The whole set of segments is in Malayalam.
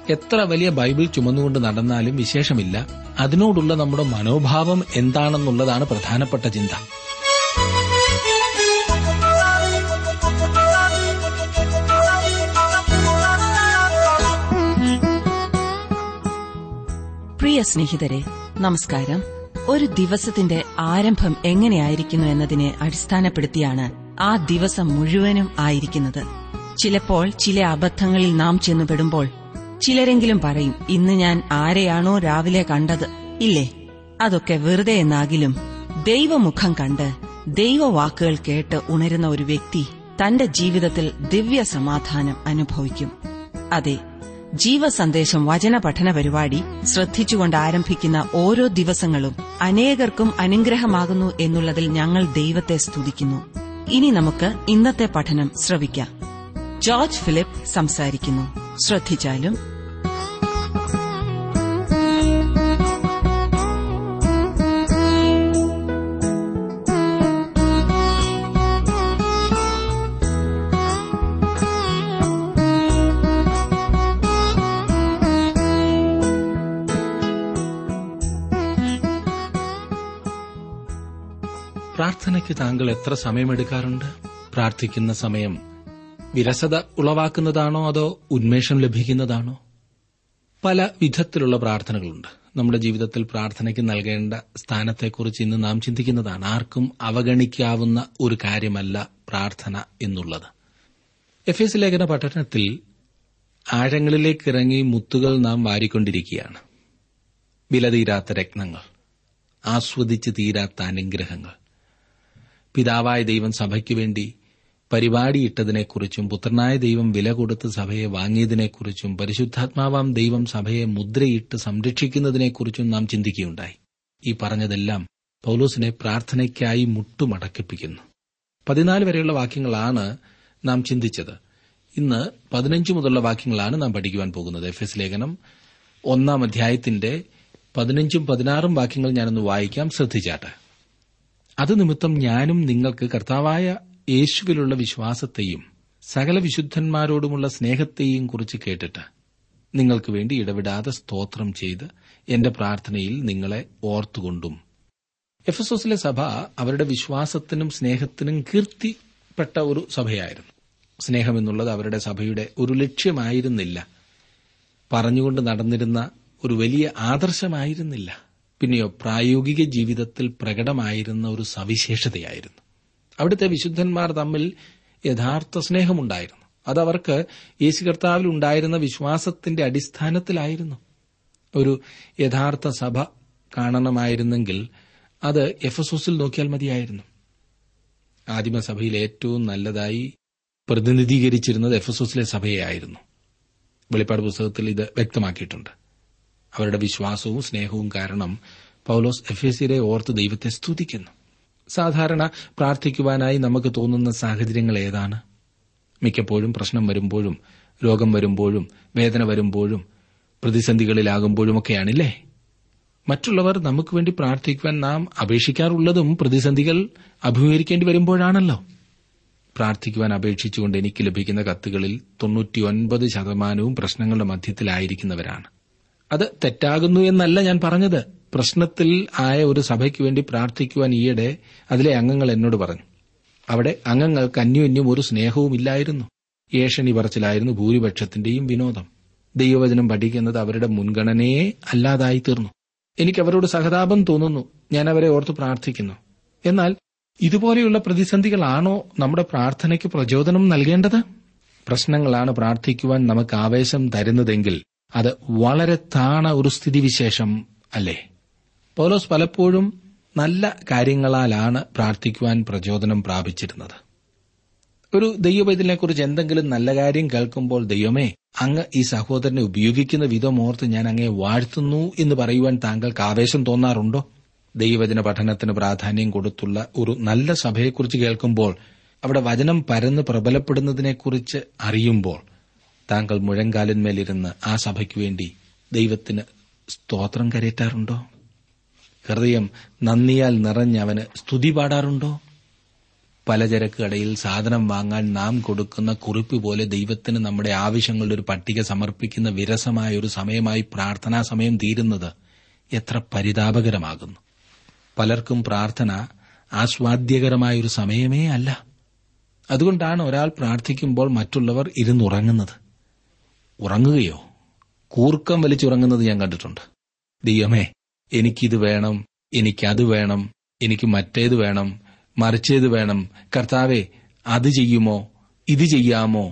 എത്ര വലിയ ബൈബിൾ ചുമന്നുകൊണ്ട് നടന്നാലും വിശേഷമില്ല അതിനോടുള്ള നമ്മുടെ മനോഭാവം എന്താണെന്നുള്ളതാണ് പ്രധാനപ്പെട്ട ചിന്ത പ്രിയ സ്നേഹിതരെ നമസ്കാരം ഒരു ദിവസത്തിന്റെ ആരംഭം എങ്ങനെയായിരിക്കുന്നു എന്നതിനെ അടിസ്ഥാനപ്പെടുത്തിയാണ് ആ ദിവസം മുഴുവനും ആയിരിക്കുന്നത് ചിലപ്പോൾ ചില അബദ്ധങ്ങളിൽ നാം ചെന്നുപെടുമ്പോൾ ചിലരെങ്കിലും പറയും ഇന്ന് ഞാൻ ആരെയാണോ രാവിലെ കണ്ടത് ഇല്ലേ അതൊക്കെ വെറുതെ എന്നാകിലും ദൈവമുഖം കണ്ട് ദൈവവാക്കുകൾ കേട്ട് ഉണരുന്ന ഒരു വ്യക്തി തന്റെ ജീവിതത്തിൽ ദിവ്യ സമാധാനം അനുഭവിക്കും അതെ ജീവസന്ദേശം വചന പഠന പരിപാടി ശ്രദ്ധിച്ചുകൊണ്ട് ആരംഭിക്കുന്ന ഓരോ ദിവസങ്ങളും അനേകർക്കും അനുഗ്രഹമാകുന്നു എന്നുള്ളതിൽ ഞങ്ങൾ ദൈവത്തെ സ്തുതിക്കുന്നു ഇനി നമുക്ക് ഇന്നത്തെ പഠനം ശ്രവിക്കാം ജോർജ് ഫിലിപ്പ് സംസാരിക്കുന്നു ശ്രദ്ധിച്ചാലും പ്രാർത്ഥനയ്ക്ക് താങ്കൾ എത്ര സമയമെടുക്കാറുണ്ട് പ്രാർത്ഥിക്കുന്ന സമയം വിരസത ഉളവാക്കുന്നതാണോ അതോ ഉന്മേഷം ലഭിക്കുന്നതാണോ പല വിധത്തിലുള്ള പ്രാർത്ഥനകളുണ്ട് നമ്മുടെ ജീവിതത്തിൽ പ്രാർത്ഥനയ്ക്ക് നൽകേണ്ട സ്ഥാനത്തെക്കുറിച്ച് ഇന്ന് നാം ചിന്തിക്കുന്നതാണ് ആർക്കും അവഗണിക്കാവുന്ന ഒരു കാര്യമല്ല പ്രാർത്ഥന എന്നുള്ളത് എഫ് എസ് ലേഖന പഠനത്തിൽ ആഴങ്ങളിലേക്കിറങ്ങി മുത്തുകൾ നാം വാരിക്കൊണ്ടിരിക്കുകയാണ് വിലതീരാത്ത രത്നങ്ങൾ ആസ്വദിച്ച് തീരാത്ത അനുഗ്രഹങ്ങൾ പിതാവായ ദൈവം സഭയ്ക്ക് വേണ്ടി പരിപാടിയിട്ടതിനെക്കുറിച്ചും പുത്രനായ ദൈവം വില കൊടുത്ത് സഭയെ വാങ്ങിയതിനെക്കുറിച്ചും പരിശുദ്ധാത്മാവാം ദൈവം സഭയെ മുദ്രയിട്ട് സംരക്ഷിക്കുന്നതിനെക്കുറിച്ചും നാം ചിന്തിക്കുകയുണ്ടായി ഈ പറഞ്ഞതെല്ലാം പൌലോസിനെ പ്രാർത്ഥനയ്ക്കായി മുട്ടുമടക്കിപ്പിക്കുന്നു പതിനാല് വരെയുള്ള വാക്യങ്ങളാണ് നാം ചിന്തിച്ചത് ഇന്ന് പതിനഞ്ച് മുതലുള്ള വാക്യങ്ങളാണ് നാം പഠിക്കുവാൻ പോകുന്നത് എഫ് എസ് ലേഖനം ഒന്നാം അധ്യായത്തിന്റെ പതിനഞ്ചും പതിനാറും വാക്യങ്ങൾ ഞാനൊന്ന് വായിക്കാം ശ്രദ്ധിച്ചാട്ടെ അത് നിമിത്തം ഞാനും നിങ്ങൾക്ക് കർത്താവായ യേശുവിലുള്ള വിശ്വാസത്തെയും സകല വിശുദ്ധന്മാരോടുമുള്ള സ്നേഹത്തെയും കുറിച്ച് കേട്ടിട്ട് നിങ്ങൾക്ക് വേണ്ടി ഇടവിടാതെ സ്തോത്രം ചെയ്ത് എന്റെ പ്രാർത്ഥനയിൽ നിങ്ങളെ ഓർത്തുകൊണ്ടും എഫസോസിലെ സഭ അവരുടെ വിശ്വാസത്തിനും സ്നേഹത്തിനും കീർത്തിപ്പെട്ട ഒരു സഭയായിരുന്നു സ്നേഹമെന്നുള്ളത് അവരുടെ സഭയുടെ ഒരു ലക്ഷ്യമായിരുന്നില്ല പറഞ്ഞുകൊണ്ട് നടന്നിരുന്ന ഒരു വലിയ ആദർശമായിരുന്നില്ല പിന്നെയോ പ്രായോഗിക ജീവിതത്തിൽ പ്രകടമായിരുന്ന ഒരു സവിശേഷതയായിരുന്നു അവിടുത്തെ വിശുദ്ധന്മാർ തമ്മിൽ യഥാർത്ഥ സ്നേഹമുണ്ടായിരുന്നു അതവർക്ക് യേശു കർത്താവിൽ ഉണ്ടായിരുന്ന വിശ്വാസത്തിന്റെ അടിസ്ഥാനത്തിലായിരുന്നു ഒരു യഥാർത്ഥ സഭ കാണണമായിരുന്നെങ്കിൽ അത് എഫസോസിൽ നോക്കിയാൽ മതിയായിരുന്നു ആദിമസഭയിൽ ഏറ്റവും നല്ലതായി പ്രതിനിധീകരിച്ചിരുന്നത് എഫസോസിലെ സഭയായിരുന്നു വെളിപ്പാട് പുസ്തകത്തിൽ ഇത് വ്യക്തമാക്കിയിട്ടുണ്ട് അവരുടെ വിശ്വാസവും സ്നേഹവും കാരണം പൌലോസ് എഫ് എസ് സിയെ ഓർത്ത് ദൈവത്തെ സ്തുതിക്കുന്നു സാധാരണ പ്രാർത്ഥിക്കുവാനായി നമുക്ക് തോന്നുന്ന സാഹചര്യങ്ങൾ ഏതാണ് മിക്കപ്പോഴും പ്രശ്നം വരുമ്പോഴും രോഗം വരുമ്പോഴും വേദന വരുമ്പോഴും പ്രതിസന്ധികളിലാകുമ്പോഴുമൊക്കെയാണില്ലേ മറ്റുള്ളവർ നമുക്ക് വേണ്ടി പ്രാർത്ഥിക്കുവാൻ നാം അപേക്ഷിക്കാറുള്ളതും പ്രതിസന്ധികൾ അഭിമുഖീകരിക്കേണ്ടി വരുമ്പോഴാണല്ലോ പ്രാർത്ഥിക്കുവാൻ അപേക്ഷിച്ചുകൊണ്ട് എനിക്ക് ലഭിക്കുന്ന കത്തുകളിൽ തൊണ്ണൂറ്റിയൊൻപത് ശതമാനവും പ്രശ്നങ്ങളുടെ മധ്യത്തിലായിരിക്കുന്നവരാണ് അത് തെറ്റാകുന്നു എന്നല്ല ഞാൻ പറഞ്ഞത് പ്രശ്നത്തിൽ ആയ ഒരു സഭയ്ക്ക് വേണ്ടി പ്രാർത്ഥിക്കുവാൻ ഈയിടെ അതിലെ അംഗങ്ങൾ എന്നോട് പറഞ്ഞു അവിടെ അംഗങ്ങൾക്ക് അന്യോന്യം ഒരു സ്നേഹവും ഇല്ലായിരുന്നു ഏഷണി പറച്ചിലായിരുന്നു ഭൂരിപക്ഷത്തിന്റെയും വിനോദം ദൈവവചനം പഠിക്കുന്നത് അവരുടെ മുൻഗണനയെ അല്ലാതായി തീർന്നു എനിക്ക് അവരോട് സഹതാപം തോന്നുന്നു ഞാൻ അവരെ ഓർത്ത് പ്രാർത്ഥിക്കുന്നു എന്നാൽ ഇതുപോലെയുള്ള പ്രതിസന്ധികളാണോ നമ്മുടെ പ്രാർത്ഥനയ്ക്ക് പ്രചോദനം നൽകേണ്ടത് പ്രശ്നങ്ങളാണ് പ്രാർത്ഥിക്കുവാൻ നമുക്ക് ആവേശം തരുന്നതെങ്കിൽ അത് വളരെ താണ ഒരു സ്ഥിതിവിശേഷം അല്ലേ പൗലോസ് പലപ്പോഴും നല്ല കാര്യങ്ങളാലാണ് പ്രാർത്ഥിക്കുവാൻ പ്രചോദനം പ്രാപിച്ചിരുന്നത് ഒരു ദൈവപൈതലിനെക്കുറിച്ച് എന്തെങ്കിലും നല്ല കാര്യം കേൾക്കുമ്പോൾ ദൈവമേ അങ്ങ് ഈ സഹോദരനെ ഉപയോഗിക്കുന്ന വിധം ഓർത്ത് ഞാൻ അങ്ങേ വാഴ്ത്തുന്നു എന്ന് പറയുവാൻ താങ്കൾക്ക് ആവേശം തോന്നാറുണ്ടോ ദൈവവചന പഠനത്തിന് പ്രാധാന്യം കൊടുത്തുള്ള ഒരു നല്ല സഭയെക്കുറിച്ച് കേൾക്കുമ്പോൾ അവിടെ വചനം പരന്ന് പ്രബലപ്പെടുന്നതിനെക്കുറിച്ച് അറിയുമ്പോൾ താങ്കൾ മുഴങ്കാലിന്മേലിരുന്ന് ആ സഭയ്ക്ക് വേണ്ടി ദൈവത്തിന് സ്തോത്രം കരയറ്റാറുണ്ടോ ഹൃദയം നന്ദിയാൽ നിറഞ്ഞവന് സ്തുതി പാടാറുണ്ടോ പലചരക്ക് കടയിൽ സാധനം വാങ്ങാൻ നാം കൊടുക്കുന്ന കുറിപ്പ് പോലെ ദൈവത്തിന് നമ്മുടെ ആവശ്യങ്ങളുടെ ഒരു പട്ടിക സമർപ്പിക്കുന്ന വിരസമായ ഒരു സമയമായി പ്രാർത്ഥനാ സമയം തീരുന്നത് എത്ര പരിതാപകരമാകുന്നു പലർക്കും പ്രാർത്ഥന ആസ്വാദ്യകരമായ ഒരു സമയമേ അല്ല അതുകൊണ്ടാണ് ഒരാൾ പ്രാർത്ഥിക്കുമ്പോൾ മറ്റുള്ളവർ ഇരുന്നുറങ്ങുന്നത് ഉറങ്ങുകയോ കൂർക്കം വലിച്ചുറങ്ങുന്നത് ഞാൻ കണ്ടിട്ടുണ്ട് ദൈവമേ എനിക്കിത് വേണം എനിക്കത് വേണം എനിക്ക് മറ്റേത് വേണം മറിച്ചേത് വേണം കർത്താവെ അത് ചെയ്യുമോ ഇത് ചെയ്യാമോ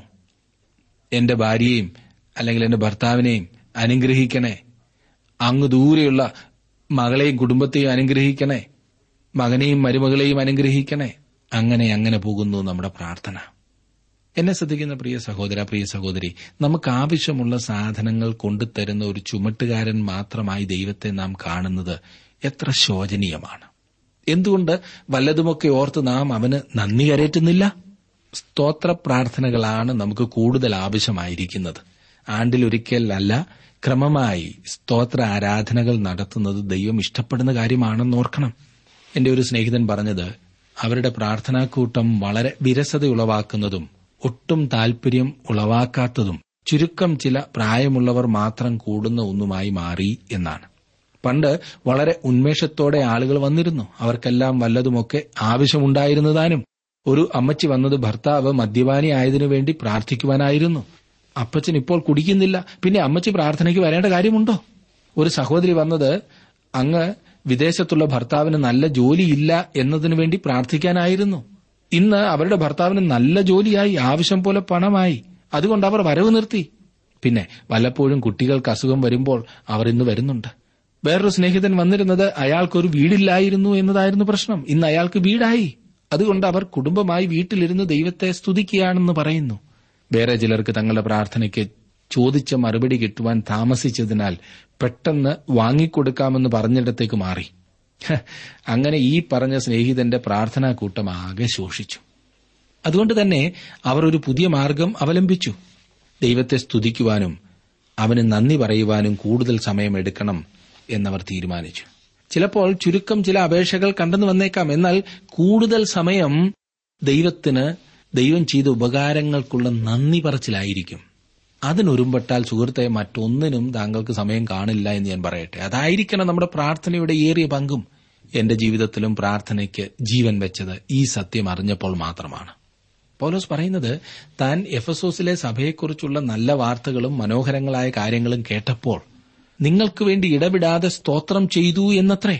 എന്റെ ഭാര്യയെയും അല്ലെങ്കിൽ എന്റെ ഭർത്താവിനെയും അനുഗ്രഹിക്കണേ അങ്ങ് ദൂരെയുള്ള മകളെയും കുടുംബത്തെയും അനുഗ്രഹിക്കണേ മകനെയും മരുമകളെയും അനുഗ്രഹിക്കണേ അങ്ങനെ അങ്ങനെ പോകുന്നു നമ്മുടെ പ്രാർത്ഥന എന്നെ ശ്രദ്ധിക്കുന്ന പ്രിയ സഹോദര പ്രിയ സഹോദരി നമുക്ക് ആവശ്യമുള്ള സാധനങ്ങൾ കൊണ്ടുതരുന്ന ഒരു ചുമട്ടുകാരൻ മാത്രമായി ദൈവത്തെ നാം കാണുന്നത് എത്ര ശോചനീയമാണ് എന്തുകൊണ്ട് വല്ലതുമൊക്കെ ഓർത്ത് നാം അവന് നന്ദി കരയറ്റുന്നില്ല സ്തോത്ര പ്രാർത്ഥനകളാണ് നമുക്ക് കൂടുതൽ ആവശ്യമായിരിക്കുന്നത് ആണ്ടിലൊരിക്കലല്ല ക്രമമായി സ്തോത്ര ആരാധനകൾ നടത്തുന്നത് ദൈവം ഇഷ്ടപ്പെടുന്ന കാര്യമാണെന്ന് ഓർക്കണം എന്റെ ഒരു സ്നേഹിതൻ പറഞ്ഞത് അവരുടെ പ്രാർത്ഥനാക്കൂട്ടം വളരെ വിരസത ഉളവാക്കുന്നതും ഒട്ടും താൽപര്യം ഉളവാക്കാത്തതും ചുരുക്കം ചില പ്രായമുള്ളവർ മാത്രം കൂടുന്ന ഒന്നുമായി മാറി എന്നാണ് പണ്ട് വളരെ ഉന്മേഷത്തോടെ ആളുകൾ വന്നിരുന്നു അവർക്കെല്ലാം വല്ലതുമൊക്കെ ആവശ്യമുണ്ടായിരുന്നതാനും ഒരു അമ്മച്ചി വന്നത് ഭർത്താവ് മദ്യപാനി ആയതിനു വേണ്ടി പ്രാർത്ഥിക്കുവാനായിരുന്നു അപ്പച്ചൻ ഇപ്പോൾ കുടിക്കുന്നില്ല പിന്നെ അമ്മച്ചി പ്രാർത്ഥനയ്ക്ക് വരേണ്ട കാര്യമുണ്ടോ ഒരു സഹോദരി വന്നത് അങ്ങ് വിദേശത്തുള്ള ഭർത്താവിന് നല്ല ജോലിയില്ല എന്നതിനു വേണ്ടി പ്രാർത്ഥിക്കാനായിരുന്നു ഇന്ന് അവരുടെ ഭർത്താവിന് നല്ല ജോലിയായി ആവശ്യം പോലെ പണമായി അതുകൊണ്ട് അവർ വരവ് നിർത്തി പിന്നെ വല്ലപ്പോഴും കുട്ടികൾക്ക് അസുഖം വരുമ്പോൾ അവർ ഇന്ന് വരുന്നുണ്ട് വേറൊരു സ്നേഹിതൻ വന്നിരുന്നത് അയാൾക്കൊരു വീടില്ലായിരുന്നു എന്നതായിരുന്നു പ്രശ്നം ഇന്ന് അയാൾക്ക് വീടായി അതുകൊണ്ട് അവർ കുടുംബമായി വീട്ടിലിരുന്ന് ദൈവത്തെ സ്തുതിക്കുകയാണെന്ന് പറയുന്നു വേറെ ചിലർക്ക് തങ്ങളുടെ പ്രാർത്ഥനയ്ക്ക് ചോദിച്ച മറുപടി കിട്ടുവാൻ താമസിച്ചതിനാൽ പെട്ടെന്ന് വാങ്ങിക്കൊടുക്കാമെന്ന് പറഞ്ഞിടത്തേക്ക് മാറി ഹ, അങ്ങനെ ഈ പറഞ്ഞ സ്നേഹിതന്റെ പ്രാർത്ഥനാ കൂട്ടം ആകെ ശോഷിച്ചു അതുകൊണ്ട് തന്നെ അവർ ഒരു പുതിയ മാർഗം അവലംബിച്ചു ദൈവത്തെ സ്തുതിക്കുവാനും അവന് നന്ദി പറയുവാനും കൂടുതൽ സമയം എടുക്കണം എന്നവർ തീരുമാനിച്ചു ചിലപ്പോൾ ചുരുക്കം ചില അപേക്ഷകൾ കണ്ടെന്നു വന്നേക്കാം എന്നാൽ കൂടുതൽ സമയം ദൈവത്തിന് ദൈവം ചെയ്ത ഉപകാരങ്ങൾക്കുള്ള നന്ദി പറച്ചിലായിരിക്കും അതിനൊരുമ്പെട്ടാൽ സുഹൃത്തെ മറ്റൊന്നിനും താങ്കൾക്ക് സമയം കാണില്ല എന്ന് ഞാൻ പറയട്ടെ അതായിരിക്കണം നമ്മുടെ പ്രാർത്ഥനയുടെ ഏറിയ പങ്കും എന്റെ ജീവിതത്തിലും പ്രാർത്ഥനയ്ക്ക് ജീവൻ വെച്ചത് ഈ സത്യം അറിഞ്ഞപ്പോൾ മാത്രമാണ് പൗലോസ് പറയുന്നത് താൻ എഫസോസിലെ സഭയെക്കുറിച്ചുള്ള നല്ല വാർത്തകളും മനോഹരങ്ങളായ കാര്യങ്ങളും കേട്ടപ്പോൾ നിങ്ങൾക്ക് വേണ്ടി ഇടവിടാതെ സ്തോത്രം ചെയ്തു എന്നത്രേ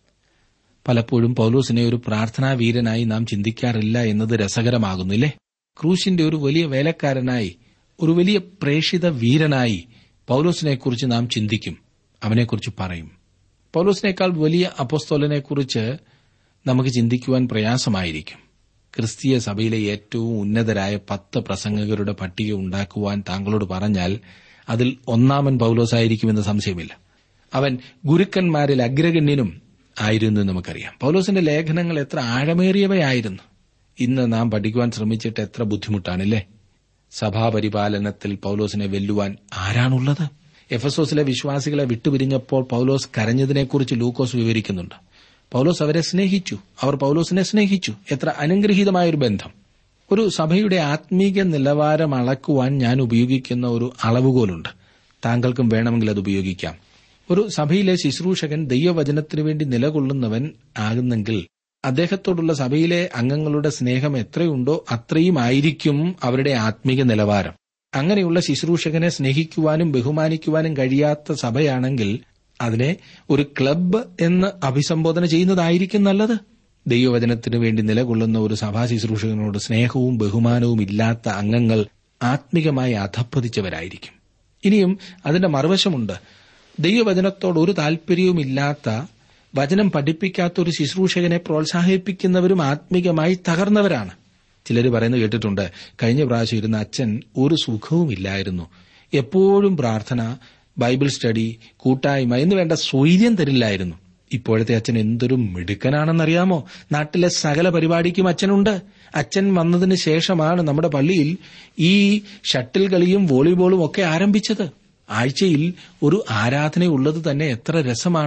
പലപ്പോഴും പൗലോസിനെ ഒരു പ്രാർത്ഥനാ വീരനായി നാം ചിന്തിക്കാറില്ല എന്നത് രസകരമാകുന്നില്ലേ ക്രൂശിന്റെ ഒരു വലിയ വേലക്കാരനായി ഒരു വലിയ പ്രേഷിത വീരനായി പൗലോസിനെക്കുറിച്ച് നാം ചിന്തിക്കും അവനെക്കുറിച്ച് പറയും പൗലോസിനേക്കാൾ വലിയ അപ്പോസ്തോലനെക്കുറിച്ച് നമുക്ക് ചിന്തിക്കുവാൻ പ്രയാസമായിരിക്കും ക്രിസ്തീയ സഭയിലെ ഏറ്റവും ഉന്നതരായ പത്ത് പ്രസംഗകരുടെ പട്ടിക ഉണ്ടാക്കുവാൻ താങ്കളോട് പറഞ്ഞാൽ അതിൽ ഒന്നാമൻ പൗലോസായിരിക്കുമെന്ന് സംശയമില്ല അവൻ ഗുരുക്കന്മാരിൽ അഗ്രഗണ്യനും ആയിരുന്നു എന്ന് നമുക്കറിയാം പൗലോസിന്റെ ലേഖനങ്ങൾ എത്ര ആഴമേറിയവയായിരുന്നു ഇന്ന് നാം പഠിക്കുവാൻ ശ്രമിച്ചിട്ട് എത്ര ബുദ്ധിമുട്ടാണല്ലേ സഭാപരിപാലനത്തിൽ പൗലോസിനെ വെല്ലുവാൻ ആരാണുള്ളത് എഫസോസിലെ വിശ്വാസികളെ വിട്ടുപിരിഞ്ഞപ്പോൾ പൗലോസ് കരഞ്ഞതിനെക്കുറിച്ച് ലൂക്കോസ് വിവരിക്കുന്നുണ്ട് പൗലോസ് അവരെ സ്നേഹിച്ചു അവർ പൗലോസിനെ സ്നേഹിച്ചു എത്ര അനുഗ്രഹീതമായൊരു ബന്ധം ഒരു സഭയുടെ ആത്മീക നിലവാരം അളക്കുവാൻ ഞാൻ ഉപയോഗിക്കുന്ന ഒരു അളവുകോലുണ്ട് താങ്കൾക്കും വേണമെങ്കിൽ അത് ഉപയോഗിക്കാം ഒരു സഭയിലെ ശുശ്രൂഷകൻ ദൈവവചനത്തിനു വേണ്ടി നിലകൊള്ളുന്നവൻ ആകുന്നെങ്കിൽ അദ്ദേഹത്തോടുള്ള സഭയിലെ അംഗങ്ങളുടെ സ്നേഹം എത്രയുണ്ടോ അത്രയും ആയിരിക്കും അവരുടെ ആത്മീക നിലവാരം അങ്ങനെയുള്ള ശുശ്രൂഷകനെ സ്നേഹിക്കുവാനും ബഹുമാനിക്കുവാനും കഴിയാത്ത സഭയാണെങ്കിൽ അതിനെ ഒരു ക്ലബ്ബ് എന്ന് അഭിസംബോധന ചെയ്യുന്നതായിരിക്കും നല്ലത് ദൈവവചനത്തിനു വേണ്ടി നിലകൊള്ളുന്ന ഒരു സഭാ ശുശ്രൂഷകനോട് സ്നേഹവും ബഹുമാനവും ഇല്ലാത്ത അംഗങ്ങൾ ആത്മികമായി അധപ്പതിച്ചവരായിരിക്കും ഇനിയും അതിന്റെ മറുവശമുണ്ട് ദൈവവചനത്തോട് ഒരു താൽപര്യവുമില്ലാത്ത വചനം പഠിപ്പിക്കാത്ത ഒരു ശുശ്രൂഷകനെ പ്രോത്സാഹിപ്പിക്കുന്നവരും ആത്മികമായി തകർന്നവരാണ് ചിലർ പറയുന്നത് കേട്ടിട്ടുണ്ട് കഴിഞ്ഞ പ്രാവശ്യം ഇരുന്ന അച്ഛൻ ഒരു സുഖവുമില്ലായിരുന്നു എപ്പോഴും പ്രാർത്ഥന ബൈബിൾ സ്റ്റഡി കൂട്ടായ്മ എന്ന് വേണ്ട സ്വൈര്യം തരില്ലായിരുന്നു ഇപ്പോഴത്തെ അച്ഛൻ എന്തൊരു മിടുക്കനാണെന്നറിയാമോ നാട്ടിലെ സകല പരിപാടിക്കും അച്ഛനുണ്ട് അച്ഛൻ വന്നതിന് ശേഷമാണ് നമ്മുടെ പള്ളിയിൽ ഈ ഷട്ടിൽ കളിയും വോളിബോളും ഒക്കെ ആരംഭിച്ചത് ആഴ്ചയിൽ ഒരു ആരാധനയുള്ളത് തന്നെ എത്ര രസമാണ്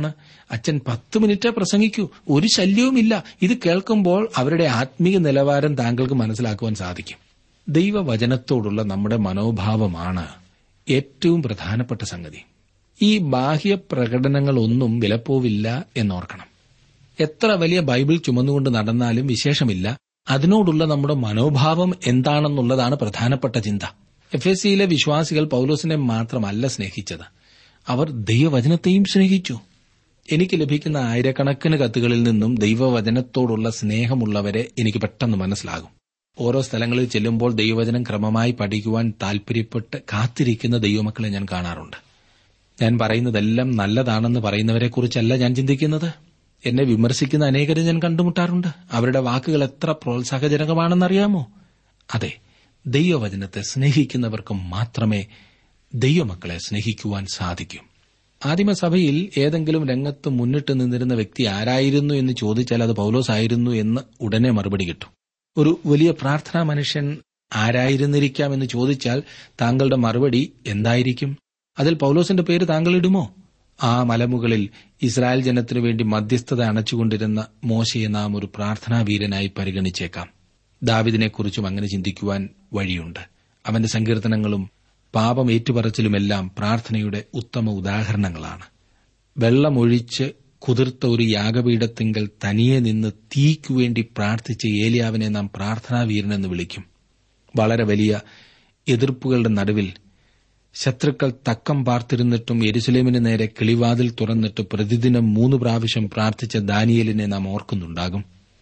അച്ഛൻ പത്ത് മിനിറ്റേ പ്രസംഗിക്കൂ ഒരു ശല്യവുമില്ല ഇത് കേൾക്കുമ്പോൾ അവരുടെ ആത്മീയ നിലവാരം താങ്കൾക്ക് മനസ്സിലാക്കുവാൻ സാധിക്കും ദൈവവചനത്തോടുള്ള നമ്മുടെ മനോഭാവമാണ് ഏറ്റവും പ്രധാനപ്പെട്ട സംഗതി ഈ ബാഹ്യ പ്രകടനങ്ങളൊന്നും വിലപ്പോവില്ല എന്നോർക്കണം എത്ര വലിയ ബൈബിൾ ചുമന്നുകൊണ്ട് നടന്നാലും വിശേഷമില്ല അതിനോടുള്ള നമ്മുടെ മനോഭാവം എന്താണെന്നുള്ളതാണ് പ്രധാനപ്പെട്ട ചിന്ത എഫ് എസ് സിയിലെ വിശ്വാസികൾ പൌലോസിനെ മാത്രമല്ല സ്നേഹിച്ചത് അവർ ദൈവവചനത്തെയും സ്നേഹിച്ചു എനിക്ക് ലഭിക്കുന്ന ആയിരക്കണക്കിന് കത്തുകളിൽ നിന്നും ദൈവവചനത്തോടുള്ള സ്നേഹമുള്ളവരെ എനിക്ക് പെട്ടെന്ന് മനസ്സിലാകും ഓരോ സ്ഥലങ്ങളിൽ ചെല്ലുമ്പോൾ ദൈവവചനം ക്രമമായി പഠിക്കുവാൻ താൽപര്യപ്പെട്ട് കാത്തിരിക്കുന്ന ദൈവമക്കളെ ഞാൻ കാണാറുണ്ട് ഞാൻ പറയുന്നതെല്ലാം നല്ലതാണെന്ന് പറയുന്നവരെക്കുറിച്ചല്ല ഞാൻ ചിന്തിക്കുന്നത് എന്നെ വിമർശിക്കുന്ന അനേകരെ ഞാൻ കണ്ടുമുട്ടാറുണ്ട് അവരുടെ വാക്കുകൾ എത്ര പ്രോത്സാഹജനകമാണെന്നറിയാമോ അതെ ദൈവവചനത്തെ സ്നേഹിക്കുന്നവർക്ക് മാത്രമേ ദൈവമക്കളെ സ്നേഹിക്കുവാൻ സാധിക്കൂ ആദിമസഭയിൽ ഏതെങ്കിലും രംഗത്ത് മുന്നിട്ട് നിന്നിരുന്ന വ്യക്തി ആരായിരുന്നു എന്ന് ചോദിച്ചാൽ അത് പൌലോസ് ആയിരുന്നു എന്ന് ഉടനെ മറുപടി കിട്ടും ഒരു വലിയ പ്രാർത്ഥനാ മനുഷ്യൻ ആരായിരുന്നിരിക്കാം എന്ന് ചോദിച്ചാൽ താങ്കളുടെ മറുപടി എന്തായിരിക്കും അതിൽ പൌലോസിന്റെ പേര് താങ്കൾ ഇടുമോ ആ മലമുകളിൽ ഇസ്രായേൽ ജനത്തിനു വേണ്ടി മധ്യസ്ഥത അണച്ചുകൊണ്ടിരുന്ന മോശയെ നാം ഒരു പ്രാർത്ഥനാ വീരനായി പരിഗണിച്ചേക്കാം ദാവിദിനെക്കുറിച്ചും അങ്ങനെ ചിന്തിക്കുവാൻ വഴിയുണ്ട് അവന്റെ സങ്കീർത്തനങ്ങളും പാപം ഏറ്റുപറച്ചിലുമെല്ലാം പ്രാർത്ഥനയുടെ ഉത്തമ ഉദാഹരണങ്ങളാണ് വെള്ളമൊഴിച്ച് കുതിർത്ത ഒരു യാഗപീഠത്തിങ്കൽ തനിയെ നിന്ന് തീക്കു വേണ്ടി പ്രാർത്ഥിച്ച ഏലിയാവിനെ നാം പ്രാർത്ഥനാവീരനെന്ന് വിളിക്കും വളരെ വലിയ എതിർപ്പുകളുടെ നടുവിൽ ശത്രുക്കൾ തക്കം പാർത്തിരുന്നിട്ടും യെരുസലേമിന് നേരെ കിളിവാതിൽ തുറന്നിട്ട് പ്രതിദിനം മൂന്ന് പ്രാവശ്യം പ്രാർത്ഥിച്ച ദാനിയലിനെ നാം ഓർക്കുന്നുണ്ടാകും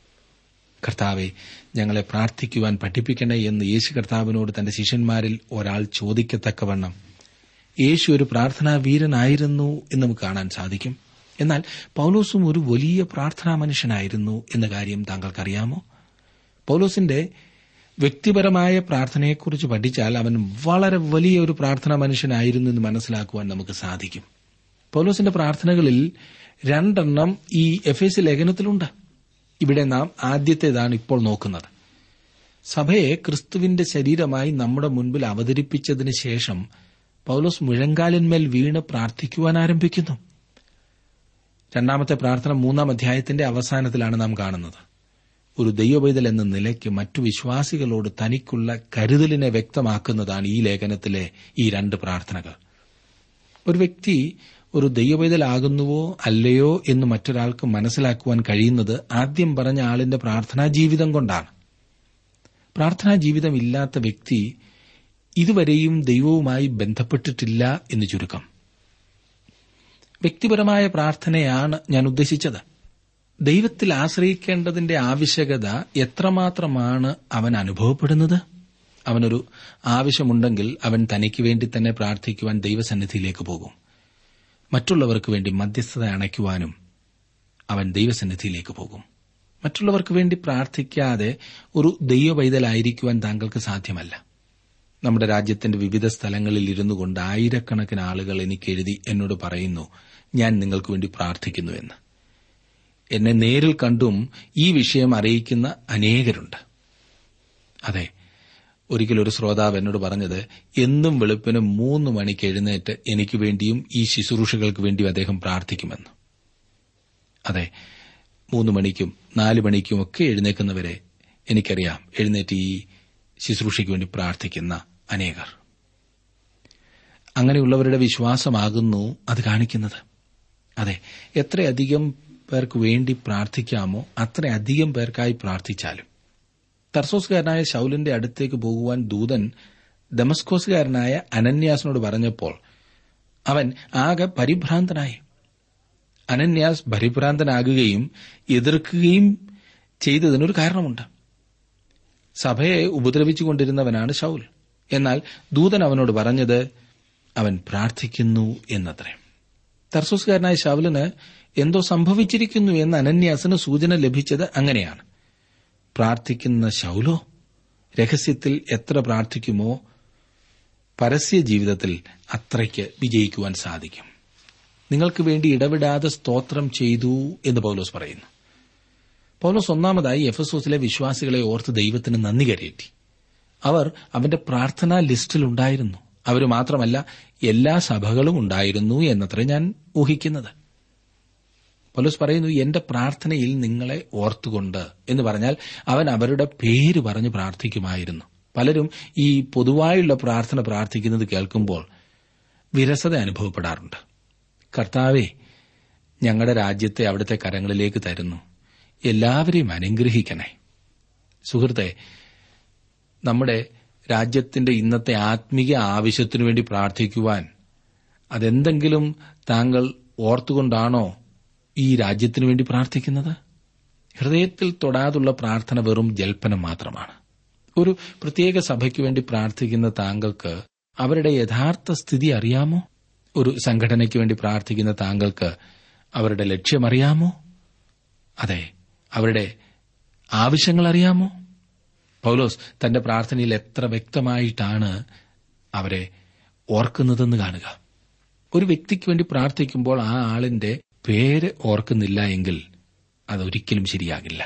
കർത്താവെ ഞങ്ങളെ പ്രാർത്ഥിക്കുവാൻ പഠിപ്പിക്കണേ എന്ന് യേശു കർത്താവിനോട് തന്റെ ശിഷ്യന്മാരിൽ ഒരാൾ ചോദിക്കത്തക്കവണ്ണം യേശു ഒരു പ്രാർത്ഥനാ വീരനായിരുന്നു എന്ന് നമുക്ക് കാണാൻ സാധിക്കും എന്നാൽ പൌലോസും ഒരു വലിയ പ്രാർത്ഥനാ മനുഷ്യനായിരുന്നു എന്ന കാര്യം താങ്കൾക്കറിയാമോ പൌലോസിന്റെ വ്യക്തിപരമായ പ്രാർത്ഥനയെക്കുറിച്ച് പഠിച്ചാൽ അവൻ വളരെ വലിയ ഒരു പ്രാർത്ഥനാ മനുഷ്യനായിരുന്നു എന്ന് മനസ്സിലാക്കുവാൻ നമുക്ക് സാധിക്കും പൌലോസിന്റെ പ്രാർത്ഥനകളിൽ രണ്ടെണ്ണം ഈ എഫ് എസ് ലേഖനത്തിലുണ്ട് ഇവിടെ നാം ആദ്യത്തേതാണ് ഇപ്പോൾ നോക്കുന്നത് സഭയെ ക്രിസ്തുവിന്റെ ശരീരമായി നമ്മുടെ മുൻപിൽ അവതരിപ്പിച്ചതിന് ശേഷം പൌലോസ് മുഴങ്കാലിന്മേൽ വീണ് പ്രാർത്ഥിക്കുവാൻ ആരംഭിക്കുന്നു രണ്ടാമത്തെ പ്രാർത്ഥന മൂന്നാം അധ്യായത്തിന്റെ അവസാനത്തിലാണ് നാം കാണുന്നത് ഒരു ദൈവവൈതൽ എന്ന നിലയ്ക്ക് മറ്റു വിശ്വാസികളോട് തനിക്കുള്ള കരുതലിനെ വ്യക്തമാക്കുന്നതാണ് ഈ ലേഖനത്തിലെ ഈ രണ്ട് പ്രാർത്ഥനകൾ ഒരു വ്യക്തി ഒരു ദൈവവൈതലാകുന്നുവോ അല്ലയോ എന്ന് മറ്റൊരാൾക്ക് മനസ്സിലാക്കുവാൻ കഴിയുന്നത് ആദ്യം പറഞ്ഞ ആളിന്റെ പ്രാർത്ഥനാ ജീവിതം കൊണ്ടാണ് പ്രാർത്ഥനാ ജീവിതം ഇല്ലാത്ത വ്യക്തി ഇതുവരെയും ദൈവവുമായി ബന്ധപ്പെട്ടിട്ടില്ല എന്ന് ചുരുക്കം വ്യക്തിപരമായ പ്രാർത്ഥനയാണ് ഞാൻ ഉദ്ദേശിച്ചത് ദൈവത്തിൽ ആശ്രയിക്കേണ്ടതിന്റെ ആവശ്യകത എത്രമാത്രമാണ് അവൻ അനുഭവപ്പെടുന്നത് അവനൊരു ആവശ്യമുണ്ടെങ്കിൽ അവൻ തനിക്ക് വേണ്ടി തന്നെ പ്രാർത്ഥിക്കുവാൻ ദൈവസന്നിധിയിലേക്ക് പോകും മറ്റുള്ളവർക്ക് വേണ്ടി മധ്യസ്ഥത അണയ്ക്കുവാനും അവൻ ദൈവസന്നിധിയിലേക്ക് പോകും മറ്റുള്ളവർക്ക് വേണ്ടി പ്രാർത്ഥിക്കാതെ ഒരു ദൈവവൈതലായിരിക്കുവാൻ താങ്കൾക്ക് സാധ്യമല്ല നമ്മുടെ രാജ്യത്തിന്റെ വിവിധ സ്ഥലങ്ങളിൽ ഇരുന്നു കൊണ്ട് ആയിരക്കണക്കിന് ആളുകൾ എനിക്ക് എഴുതി എന്നോട് പറയുന്നു ഞാൻ നിങ്ങൾക്ക് വേണ്ടി പ്രാർത്ഥിക്കുന്നുവെന്ന് എന്നെ നേരിൽ കണ്ടും ഈ വിഷയം അറിയിക്കുന്ന അനേകരുണ്ട് അതെ ഒരിക്കൽ ഒരു ശ്രോതാവ് എന്നോട് പറഞ്ഞത് എന്നും വെളുപ്പിന് മൂന്ന് മണിക്ക് എഴുന്നേറ്റ് എനിക്ക് വേണ്ടിയും ഈ ശുശ്രൂഷകൾക്ക് വേണ്ടിയും അദ്ദേഹം പ്രാർത്ഥിക്കുമെന്ന് അതെ മൂന്ന് മണിക്കും നാല് മണിക്കും ഒക്കെ എഴുന്നേക്കുന്നവരെ എനിക്കറിയാം എഴുന്നേറ്റ് ഈ ശുശ്രൂഷയ്ക്ക് വേണ്ടി പ്രാർത്ഥിക്കുന്ന അനേകർ അങ്ങനെയുള്ളവരുടെ വിശ്വാസമാകുന്നു അത് കാണിക്കുന്നത് അതെ എത്രയധികം പേർക്ക് വേണ്ടി പ്രാർത്ഥിക്കാമോ അത്രയധികം പേർക്കായി പ്രാർത്ഥിച്ചാലും തർസോസുകാരനായ ശൌലിന്റെ അടുത്തേക്ക് പോകുവാൻ ദൂതൻ ദമസ്കോസുകാരനായ അനന്യാസിനോട് പറഞ്ഞപ്പോൾ അവൻ ആകെ പരിഭ്രാന്തനായി അനന്യാസ് പരിഭ്രാന്തനാകുകയും എതിർക്കുകയും ചെയ്തതിനൊരു കാരണമുണ്ട് സഭയെ ഉപദ്രവിച്ചുകൊണ്ടിരുന്നവനാണ് ശൌൽ എന്നാൽ ദൂതൻ അവനോട് പറഞ്ഞത് അവൻ പ്രാർത്ഥിക്കുന്നു എന്നത്രേ തർസോസുകാരനായ ശൌലിന് എന്തോ സംഭവിച്ചിരിക്കുന്നു എന്ന് അനന്യാസിന് സൂചന ലഭിച്ചത് അങ്ങനെയാണ് പ്രാർത്ഥിക്കുന്ന ശൌലോ രഹസ്യത്തിൽ എത്ര പ്രാർത്ഥിക്കുമോ പരസ്യ ജീവിതത്തിൽ അത്രയ്ക്ക് വിജയിക്കുവാൻ സാധിക്കും നിങ്ങൾക്ക് വേണ്ടി ഇടവിടാതെ സ്തോത്രം ചെയ്തു എന്ന് പൗലോസ് പറയുന്നു പൗലോസ് ഒന്നാമതായി എഫസോസിലെ വിശ്വാസികളെ ഓർത്ത് ദൈവത്തിന് നന്ദി കരയേറ്റി അവർ അവന്റെ പ്രാർത്ഥനാ ലിസ്റ്റിലുണ്ടായിരുന്നു അവർ മാത്രമല്ല എല്ലാ സഭകളും ഉണ്ടായിരുന്നു എന്നത്ര ഞാൻ ഊഹിക്കുന്നത് പൗലോസ് പറയുന്നു എന്റെ പ്രാർത്ഥനയിൽ നിങ്ങളെ ഓർത്തുകൊണ്ട് എന്ന് പറഞ്ഞാൽ അവൻ അവരുടെ പേര് പറഞ്ഞ് പ്രാർത്ഥിക്കുമായിരുന്നു പലരും ഈ പൊതുവായുള്ള പ്രാർത്ഥന പ്രാർത്ഥിക്കുന്നത് കേൾക്കുമ്പോൾ വിരസത അനുഭവപ്പെടാറുണ്ട് കർത്താവെ ഞങ്ങളുടെ രാജ്യത്തെ അവിടുത്തെ കരങ്ങളിലേക്ക് തരുന്നു എല്ലാവരെയും അനുഗ്രഹിക്കണേ സുഹൃത്തെ നമ്മുടെ രാജ്യത്തിന്റെ ഇന്നത്തെ ആത്മീയ ആവശ്യത്തിനു വേണ്ടി പ്രാർത്ഥിക്കുവാൻ അതെന്തെങ്കിലും താങ്കൾ ഓർത്തുകൊണ്ടാണോ ഈ രാജ്യത്തിനു വേണ്ടി പ്രാർത്ഥിക്കുന്നത് ഹൃദയത്തിൽ തൊടാതുള്ള പ്രാർത്ഥന വെറും ജൽപ്പനം മാത്രമാണ് ഒരു പ്രത്യേക സഭയ്ക്ക് വേണ്ടി പ്രാർത്ഥിക്കുന്ന താങ്കൾക്ക് അവരുടെ യഥാർത്ഥ സ്ഥിതി അറിയാമോ ഒരു സംഘടനയ്ക്ക് വേണ്ടി പ്രാർത്ഥിക്കുന്ന താങ്കൾക്ക് അവരുടെ ലക്ഷ്യമറിയാമോ അതെ അവരുടെ ആവശ്യങ്ങൾ അറിയാമോ പൗലോസ് തന്റെ പ്രാർത്ഥനയിൽ എത്ര വ്യക്തമായിട്ടാണ് അവരെ ഓർക്കുന്നതെന്ന് കാണുക ഒരു വ്യക്തിക്ക് വേണ്ടി പ്രാർത്ഥിക്കുമ്പോൾ ആ ആളിന്റെ പേര് ഓർക്കുന്നില്ല എങ്കിൽ അതൊരിക്കലും ശരിയാകില്ല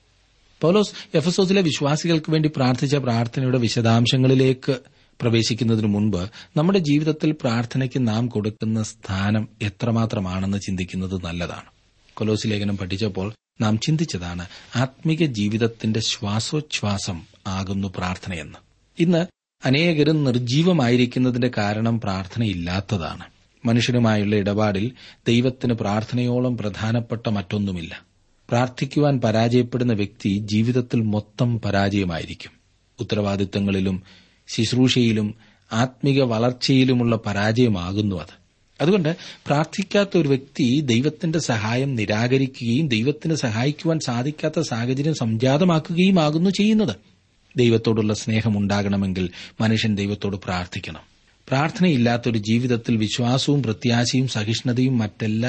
പൗലോസ് എഫസോസിലെ വിശ്വാസികൾക്ക് വേണ്ടി പ്രാർത്ഥിച്ച പ്രാർത്ഥനയുടെ വിശദാംശങ്ങളിലേക്ക് പ്രവേശിക്കുന്നതിനു മുൻപ് നമ്മുടെ ജീവിതത്തിൽ പ്രാർത്ഥനയ്ക്ക് നാം കൊടുക്കുന്ന സ്ഥാനം എത്രമാത്രമാണെന്ന് ചിന്തിക്കുന്നത് നല്ലതാണ് കൊലോസി ലേഖനം പഠിച്ചപ്പോൾ നാം ചിന്തിച്ചതാണ് ആത്മീക ജീവിതത്തിന്റെ ശ്വാസോച്ഛ്വാസം ആകുന്നു പ്രാർത്ഥനയെന്ന് ഇന്ന് അനേകരും നിർജീവമായിരിക്കുന്നതിന്റെ കാരണം പ്രാർത്ഥനയില്ലാത്തതാണ് മനുഷ്യനുമായുള്ള ഇടപാടിൽ ദൈവത്തിന് പ്രാർത്ഥനയോളം പ്രധാനപ്പെട്ട മറ്റൊന്നുമില്ല പ്രാർത്ഥിക്കുവാൻ പരാജയപ്പെടുന്ന വ്യക്തി ജീവിതത്തിൽ മൊത്തം പരാജയമായിരിക്കും ഉത്തരവാദിത്തങ്ങളിലും ശുശ്രൂഷയിലും ആത്മിക വളർച്ചയിലുമുള്ള പരാജയമാകുന്നു അത് അതുകൊണ്ട് പ്രാർത്ഥിക്കാത്ത ഒരു വ്യക്തി ദൈവത്തിന്റെ സഹായം നിരാകരിക്കുകയും ദൈവത്തിന് സഹായിക്കുവാൻ സാധിക്കാത്ത സാഹചര്യം സംജാതമാക്കുകയുമാകുന്നു ചെയ്യുന്നത് ദൈവത്തോടുള്ള സ്നേഹമുണ്ടാകണമെങ്കിൽ മനുഷ്യൻ ദൈവത്തോട് പ്രാർത്ഥിക്കണം പ്രാർത്ഥനയില്ലാത്തൊരു ജീവിതത്തിൽ വിശ്വാസവും പ്രത്യാശയും സഹിഷ്ണുതയും മറ്റെല്ലാ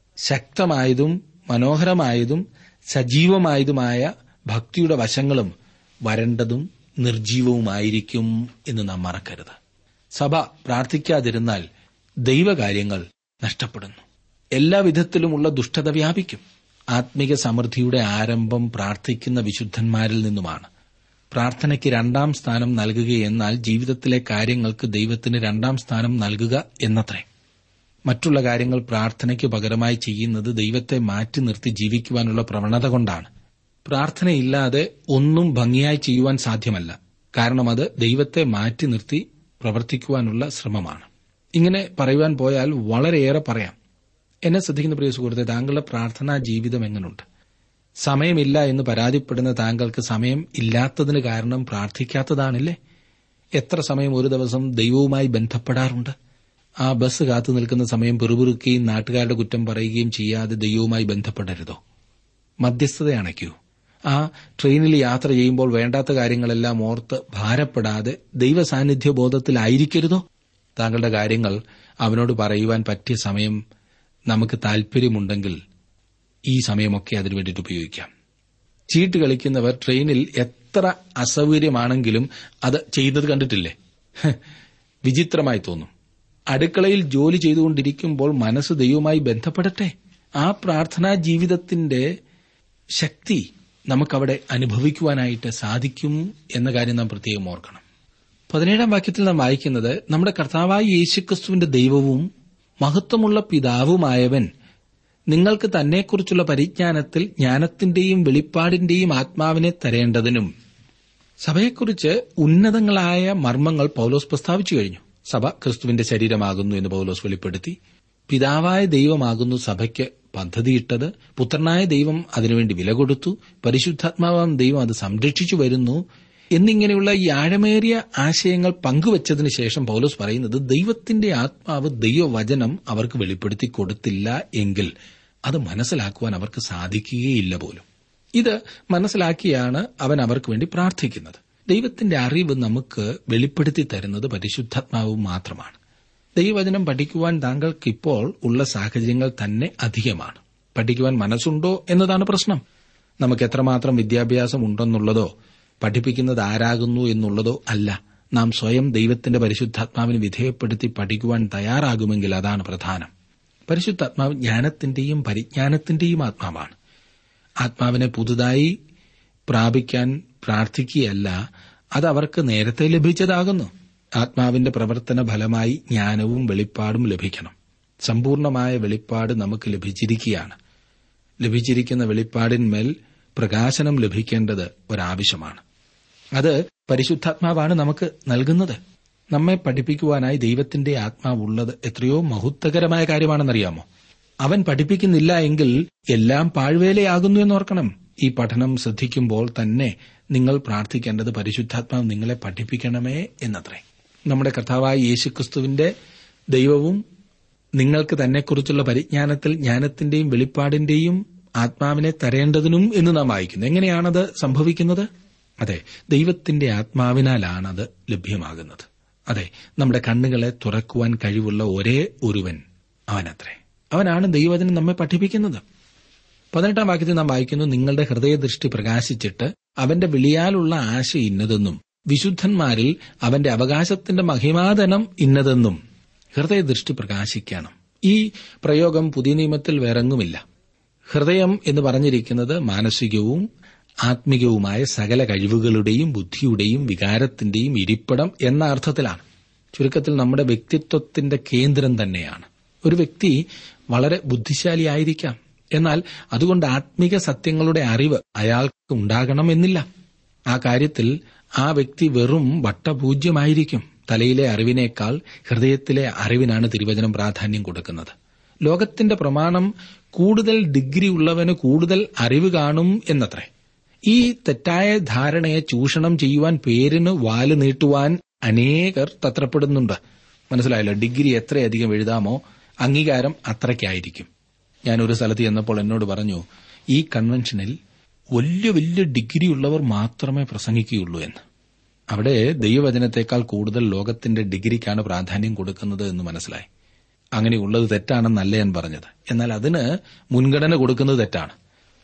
ശക്തമായതും മനോഹരമായതും സജീവമായതുമായ ഭക്തിയുടെ വശങ്ങളും വരണ്ടതും നിർജീവവുമായിരിക്കും എന്ന് നാം മറക്കരുത് സഭ പ്രാർത്ഥിക്കാതിരുന്നാൽ ദൈവകാര്യങ്ങൾ നഷ്ടപ്പെടുന്നു എല്ലാവിധത്തിലുമുള്ള ദുഷ്ടത വ്യാപിക്കും ആത്മിക സമൃദ്ധിയുടെ ആരംഭം പ്രാർത്ഥിക്കുന്ന വിശുദ്ധന്മാരിൽ നിന്നുമാണ് പ്രാർത്ഥനയ്ക്ക് രണ്ടാം സ്ഥാനം നൽകുകയെന്നാൽ ജീവിതത്തിലെ കാര്യങ്ങൾക്ക് ദൈവത്തിന് രണ്ടാം സ്ഥാനം നൽകുക എന്നത്രേ മറ്റുള്ള കാര്യങ്ങൾ പ്രാർത്ഥനയ്ക്ക് പകരമായി ചെയ്യുന്നത് ദൈവത്തെ മാറ്റി നിർത്തി ജീവിക്കുവാനുള്ള പ്രവണത കൊണ്ടാണ് പ്രാർത്ഥനയില്ലാതെ ഒന്നും ഭംഗിയായി ചെയ്യുവാൻ സാധ്യമല്ല കാരണം അത് ദൈവത്തെ മാറ്റി നിർത്തി പ്രവർത്തിക്കുവാനുള്ള ശ്രമമാണ് ഇങ്ങനെ പറയുവാൻ പോയാൽ വളരെയേറെ പറയാം എന്നെ ശ്രദ്ധിക്കുന്ന പ്രിയ സുഹൃത്തെ താങ്കളുടെ പ്രാർത്ഥനാ ജീവിതം എങ്ങനെയുണ്ട് സമയമില്ല എന്ന് പരാതിപ്പെടുന്ന താങ്കൾക്ക് സമയം ഇല്ലാത്തതിന് കാരണം പ്രാർത്ഥിക്കാത്തതാണല്ലേ എത്ര സമയം ഒരു ദിവസം ദൈവവുമായി ബന്ധപ്പെടാറുണ്ട് ആ ബസ് കാത്തു നിൽക്കുന്ന സമയം പിറുപിറുക്കുകയും നാട്ടുകാരുടെ കുറ്റം പറയുകയും ചെയ്യാതെ ദൈവവുമായി ബന്ധപ്പെടരുതോ മധ്യസ്ഥത അണയ്ക്കൂ ആ ട്രെയിനിൽ യാത്ര ചെയ്യുമ്പോൾ വേണ്ടാത്ത കാര്യങ്ങളെല്ലാം ഓർത്ത് ഭാരപ്പെടാതെ ദൈവ സാന്നിധ്യ ബോധത്തിലായിരിക്കരുതോ താങ്കളുടെ കാര്യങ്ങൾ അവനോട് പറയുവാൻ പറ്റിയ സമയം നമുക്ക് താൽപര്യമുണ്ടെങ്കിൽ ഈ സമയമൊക്കെ അതിനു വേണ്ടിയിട്ട് ഉപയോഗിക്കാം ചീട്ട് കളിക്കുന്നവർ ട്രെയിനിൽ എത്ര അസൗകര്യമാണെങ്കിലും അത് ചെയ്യുന്നത് കണ്ടിട്ടില്ലേ വിചിത്രമായി തോന്നും അടുക്കളയിൽ ജോലി ചെയ്തുകൊണ്ടിരിക്കുമ്പോൾ മനസ്സ് ദൈവവുമായി ബന്ധപ്പെടട്ടെ ആ പ്രാർത്ഥനാ ജീവിതത്തിന്റെ ശക്തി നമുക്കവിടെ അനുഭവിക്കുവാനായിട്ട് സാധിക്കും എന്ന കാര്യം നാം പ്രത്യേകം ഓർക്കണം പതിനേഴാം വാക്യത്തിൽ നാം വായിക്കുന്നത് നമ്മുടെ കർത്താവായ യേശുക്രിസ്തുവിന്റെ ദൈവവും മഹത്വമുള്ള പിതാവുമായവൻ നിങ്ങൾക്ക് തന്നെക്കുറിച്ചുള്ള പരിജ്ഞാനത്തിൽ ജ്ഞാനത്തിന്റെയും വെളിപ്പാടിന്റെയും ആത്മാവിനെ തരേണ്ടതിനും സഭയെക്കുറിച്ച് ഉന്നതങ്ങളായ മർമ്മങ്ങൾ പൌലോസ് പ്രസ്താവിച്ചു കഴിഞ്ഞു സഭ ക്രിസ്തുവിന്റെ ശരീരമാകുന്നു എന്ന് പൌലോസ് വെളിപ്പെടുത്തി പിതാവായ ദൈവമാകുന്നു സഭയ്ക്ക് പദ്ധതിയിട്ടത് പുത്രനായ ദൈവം അതിനുവേണ്ടി വില കൊടുത്തു പരിശുദ്ധാത്മാവാം ദൈവം അത് സംരക്ഷിച്ചു വരുന്നു എന്നിങ്ങനെയുള്ള ഈ ആഴമേറിയ ആശയങ്ങൾ പങ്കുവച്ചതിന് ശേഷം പൌലോസ് പറയുന്നത് ദൈവത്തിന്റെ ആത്മാവ് ദൈവവചനം അവർക്ക് വെളിപ്പെടുത്തി കൊടുത്തില്ല എങ്കിൽ അത് മനസ്സിലാക്കുവാൻ അവർക്ക് സാധിക്കുകയില്ല പോലും ഇത് മനസ്സിലാക്കിയാണ് അവൻ അവർക്ക് വേണ്ടി പ്രാർത്ഥിക്കുന്നത് ദൈവത്തിന്റെ അറിവ് നമുക്ക് വെളിപ്പെടുത്തി തരുന്നത് പരിശുദ്ധാത്മാവും മാത്രമാണ് ദൈവവചനം പഠിക്കുവാൻ താങ്കൾക്കിപ്പോൾ ഉള്ള സാഹചര്യങ്ങൾ തന്നെ അധികമാണ് പഠിക്കുവാൻ മനസ്സുണ്ടോ എന്നതാണ് പ്രശ്നം നമുക്ക് എത്രമാത്രം വിദ്യാഭ്യാസം ഉണ്ടെന്നുള്ളതോ പഠിപ്പിക്കുന്നത് ആരാകുന്നു എന്നുള്ളതോ അല്ല നാം സ്വയം ദൈവത്തിന്റെ പരിശുദ്ധാത്മാവിന് വിധേയപ്പെടുത്തി പഠിക്കുവാൻ തയ്യാറാകുമെങ്കിൽ അതാണ് പ്രധാനം പരിശുദ്ധാത്മാവ് ജ്ഞാനത്തിന്റെയും പരിജ്ഞാനത്തിന്റെയും ആത്മാവാണ് ആത്മാവിനെ പുതുതായി പ്രാപിക്കാൻ പ്രാർത്ഥിക്കുകയല്ല അത് അവർക്ക് നേരത്തെ ലഭിച്ചതാകുന്നു ആത്മാവിന്റെ പ്രവർത്തന ഫലമായി ജ്ഞാനവും വെളിപ്പാടും ലഭിക്കണം സമ്പൂർണമായ വെളിപ്പാട് നമുക്ക് ലഭിച്ചിരിക്കുകയാണ് ലഭിച്ചിരിക്കുന്ന വെളിപ്പാടിന്മേൽ പ്രകാശനം ലഭിക്കേണ്ടത് ഒരാവശ്യമാണ് അത് പരിശുദ്ധാത്മാവാണ് നമുക്ക് നൽകുന്നത് നമ്മെ പഠിപ്പിക്കുവാനായി ദൈവത്തിന്റെ ആത്മാവുള്ളത് എത്രയോ മഹത്വകരമായ കാര്യമാണെന്നറിയാമോ അവൻ പഠിപ്പിക്കുന്നില്ല എങ്കിൽ എല്ലാം പാഴ്വേലയാകുന്നു എന്നോർക്കണം ഈ പഠനം ശ്രദ്ധിക്കുമ്പോൾ തന്നെ നിങ്ങൾ പ്രാർത്ഥിക്കേണ്ടത് പരിശുദ്ധാത്മാവ് നിങ്ങളെ പഠിപ്പിക്കണമേ എന്നത്രേ നമ്മുടെ കർത്താവായ യേശുക്രിസ്തുവിന്റെ ദൈവവും നിങ്ങൾക്ക് തന്നെക്കുറിച്ചുള്ള പരിജ്ഞാനത്തിൽ ജ്ഞാനത്തിന്റെയും വെളിപ്പാടിന്റെയും ആത്മാവിനെ തരേണ്ടതിനും എന്ന് നാം വായിക്കുന്നു എങ്ങനെയാണത് സംഭവിക്കുന്നത് അതെ ദൈവത്തിന്റെ ആത്മാവിനാലാണത് ലഭ്യമാകുന്നത് അതെ നമ്മുടെ കണ്ണുകളെ തുറക്കുവാൻ കഴിവുള്ള ഒരേ ഒരുവൻ അവനത്രേ അവനാണ് ദൈവവചനം നമ്മെ പഠിപ്പിക്കുന്നത് പതിനെട്ടാം വാക്യത്തിൽ നാം വായിക്കുന്നു നിങ്ങളുടെ ഹൃദയദൃഷ്ടി പ്രകാശിച്ചിട്ട് അവന്റെ വിളിയാലുള്ള ആശ ഇന്നതെന്നും വിശുദ്ധന്മാരിൽ അവന്റെ അവകാശത്തിന്റെ മഹിമാതനം ഇന്നതെന്നും ഹൃദയദൃഷ്ടി പ്രകാശിക്കണം ഈ പ്രയോഗം പുതിയ നിയമത്തിൽ വേറെങ്ങുമില്ല ഹൃദയം എന്ന് പറഞ്ഞിരിക്കുന്നത് മാനസികവും ആത്മികവുമായ സകല കഴിവുകളുടെയും ബുദ്ധിയുടെയും വികാരത്തിന്റെയും ഇരിപ്പിടം എന്ന അർത്ഥത്തിലാണ് ചുരുക്കത്തിൽ നമ്മുടെ വ്യക്തിത്വത്തിന്റെ കേന്ദ്രം തന്നെയാണ് ഒരു വ്യക്തി വളരെ ബുദ്ധിശാലിയായിരിക്കാം എന്നാൽ അതുകൊണ്ട് ആത്മിക സത്യങ്ങളുടെ അറിവ് അയാൾക്ക് ഉണ്ടാകണമെന്നില്ല ആ കാര്യത്തിൽ ആ വ്യക്തി വെറും വട്ടപൂജ്യമായിരിക്കും തലയിലെ അറിവിനേക്കാൾ ഹൃദയത്തിലെ അറിവിനാണ് തിരുവചനം പ്രാധാന്യം കൊടുക്കുന്നത് ലോകത്തിന്റെ പ്രമാണം കൂടുതൽ ഡിഗ്രി ഉള്ളവന് കൂടുതൽ അറിവ് കാണും എന്നത്രേ ഈ തെറ്റായ ധാരണയെ ചൂഷണം ചെയ്യുവാൻ പേരിന് വാല് നീട്ടുവാൻ അനേകർ തത്രപ്പെടുന്നുണ്ട് മനസ്സിലായല്ലോ ഡിഗ്രി എത്രയധികം എഴുതാമോ അംഗീകാരം അത്രയ്ക്കായിരിക്കും ഞാൻ ഒരു സ്ഥലത്ത് ചെന്നപ്പോൾ എന്നോട് പറഞ്ഞു ഈ കൺവെൻഷനിൽ വലിയ വലിയ ഡിഗ്രി ഉള്ളവർ മാത്രമേ പ്രസംഗിക്കുകയുള്ളൂ എന്ന് അവിടെ ദൈവവചനത്തെക്കാൾ കൂടുതൽ ലോകത്തിന്റെ ഡിഗ്രിക്കാണ് പ്രാധാന്യം കൊടുക്കുന്നത് എന്ന് മനസ്സിലായി അങ്ങനെയുള്ളത് തെറ്റാണെന്നല്ല ഞാൻ പറഞ്ഞത് എന്നാൽ അതിന് മുൻഗണന കൊടുക്കുന്നത് തെറ്റാണ്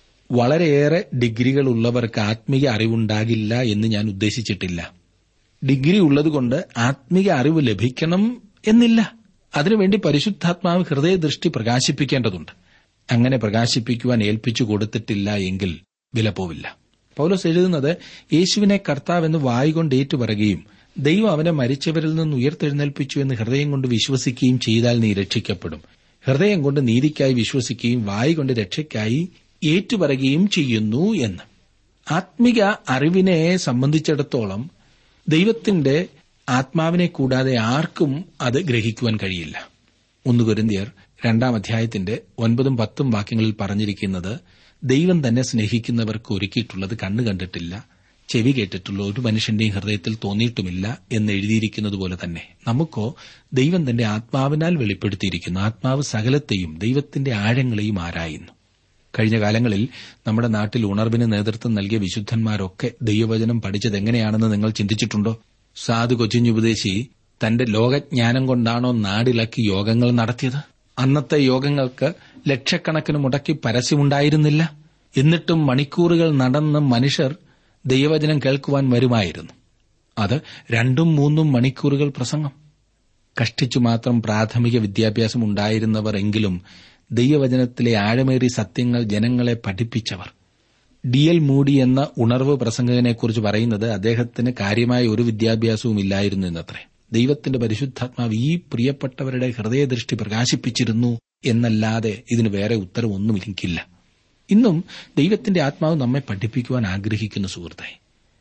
വളരെയേറെ ഡിഗ്രികൾ ഉള്ളവർക്ക് ആത്മീയ അറിവുണ്ടാകില്ല എന്ന് ഞാൻ ഉദ്ദേശിച്ചിട്ടില്ല ഡിഗ്രി ഉള്ളതുകൊണ്ട് ആത്മീയ അറിവ് ലഭിക്കണം എന്നില്ല അതിനുവേണ്ടി പരിശുദ്ധാത്മാവ് ഹൃദയദൃഷ്ടി പ്രകാശിപ്പിക്കേണ്ടതുണ്ട് അങ്ങനെ പ്രകാശിപ്പിക്കുവാൻ ഏൽപ്പിച്ചു കൊടുത്തിട്ടില്ല എങ്കിൽ വില പോവില്ല പൗലോസ് എഴുതുന്നത് യേശുവിനെ കർത്താവെന്ന് വായുകൊണ്ട് ഏറ്റുപറയുകയും ദൈവം അവനെ മരിച്ചവരിൽ നിന്ന് ഉയർത്തെഴുന്നേൽപ്പിച്ചു എന്ന് ഹൃദയം കൊണ്ട് വിശ്വസിക്കുകയും ചെയ്താൽ നീ രക്ഷിക്കപ്പെടും ഹൃദയം കൊണ്ട് നീതിക്കായി വിശ്വസിക്കുകയും വായു കൊണ്ട് രക്ഷയ്ക്കായി ഏറ്റുപറയുകയും ചെയ്യുന്നു എന്ന് ആത്മിക അറിവിനെ സംബന്ധിച്ചിടത്തോളം ദൈവത്തിന്റെ ആത്മാവിനെ കൂടാതെ ആർക്കും അത് ഗ്രഹിക്കുവാൻ കഴിയില്ല ഒന്ന് കുരുന്തിയർ രണ്ടാം അധ്യായത്തിന്റെ ഒൻപതും പത്തും വാക്യങ്ങളിൽ പറഞ്ഞിരിക്കുന്നത് ദൈവം തന്നെ സ്നേഹിക്കുന്നവർക്ക് ഒരുക്കിയിട്ടുള്ളത് കണ്ണു കണ്ടിട്ടില്ല ചെവി കേട്ടിട്ടുള്ള ഒരു മനുഷ്യന്റെയും ഹൃദയത്തിൽ തോന്നിയിട്ടുമില്ല എന്ന് എഴുതിയിരിക്കുന്നത് പോലെ തന്നെ നമുക്കോ ദൈവം തന്റെ ആത്മാവിനാൽ വെളിപ്പെടുത്തിയിരിക്കുന്നു ആത്മാവ് സകലത്തെയും ദൈവത്തിന്റെ ആഴങ്ങളെയും ആരായുന്നു കഴിഞ്ഞ കാലങ്ങളിൽ നമ്മുടെ നാട്ടിൽ ഉണർവിന് നേതൃത്വം നൽകിയ വിശുദ്ധന്മാരൊക്കെ ദൈവവചനം പഠിച്ചത് എങ്ങനെയാണെന്ന് നിങ്ങൾ ചിന്തിച്ചിട്ടുണ്ടോ സാധു കൊച്ചിഞ്ഞുപദേശി തന്റെ ലോകജ്ഞാനം കൊണ്ടാണോ നാടിളക്കി യോഗങ്ങൾ നടത്തിയത് അന്നത്തെ യോഗങ്ങൾക്ക് ലക്ഷക്കണക്കിന് മുടക്കി പരസ്യമുണ്ടായിരുന്നില്ല എന്നിട്ടും മണിക്കൂറുകൾ നടന്ന് മനുഷ്യർ ദൈവവചനം കേൾക്കുവാൻ വരുമായിരുന്നു അത് രണ്ടും മൂന്നും മണിക്കൂറുകൾ പ്രസംഗം കഷ്ടിച്ചു മാത്രം പ്രാഥമിക വിദ്യാഭ്യാസം ഉണ്ടായിരുന്നവർ എങ്കിലും ദൈവവചനത്തിലെ ആഴമേറിയ സത്യങ്ങൾ ജനങ്ങളെ പഠിപ്പിച്ചവർ ഡി എൽ മൂഡി എന്ന ഉണർവ് പ്രസംഗകനെക്കുറിച്ച് പറയുന്നത് അദ്ദേഹത്തിന് കാര്യമായ ഒരു വിദ്യാഭ്യാസവും ഇല്ലായിരുന്നു എന്നത്രേ ദൈവത്തിന്റെ പരിശുദ്ധാത്മാവ് ഈ പ്രിയപ്പെട്ടവരുടെ ഹൃദയദൃഷ്ടി പ്രകാശിപ്പിച്ചിരുന്നു എന്നല്ലാതെ ഇതിന് വേറെ ഉത്തരവൊന്നും എനിക്കില്ല ഇന്നും ദൈവത്തിന്റെ ആത്മാവ് നമ്മെ പഠിപ്പിക്കുവാൻ ആഗ്രഹിക്കുന്ന സുഹൃത്തെ